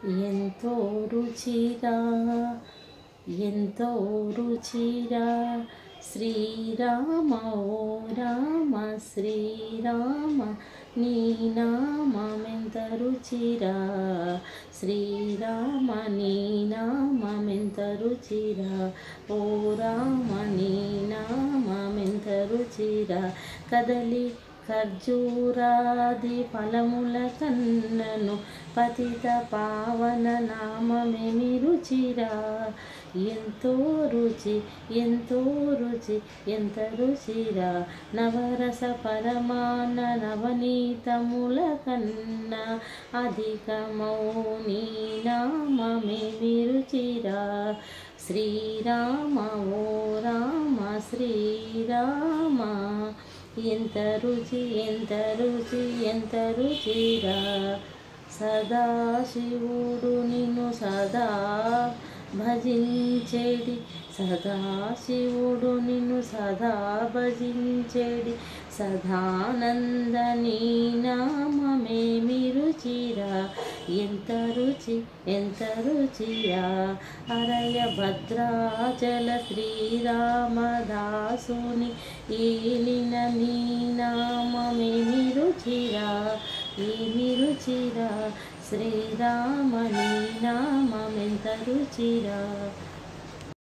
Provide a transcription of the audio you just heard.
ఎంతో రుచిరా ఎంతో రుచిరా శ్రీరామ ఓ రామ శ్రీరామ నీ నామెంత రుచిరా శ్రీరామ నీ నామెంత రుచిరా ఓ రామ నీ నామెంత రుచిరా కదలి ఖర్జూరాది ఫలముల కన్నను పతిత పావన నామమేమి రుచిరా ఎంతో రుచి ఎంతో రుచి ఎంత రుచిరా నవరస పరమాన నవనీతముల కన్నా అధికమౌని నామమేమి రుచిరా శ్రీరామ ఓ రామ శ్రీరామ ఎంత రుచి ఎంత రుచి ఎంత రుచిరా సదాశివుడు నిన్ను సదా భజించేడి సదాశివుడు నిన్ను సదా భజించేడి సదానంద నీ నామమేమి రుచిరా ఎంత రుచి ఎంత రుచిరా అరయ భద్రాచల శ్రీరామదాసుని ఏలిన నీ నామమేమి రుచిరా ఏమి రుచిరా శ్రీరామ నీ నామమెంత రుచిరా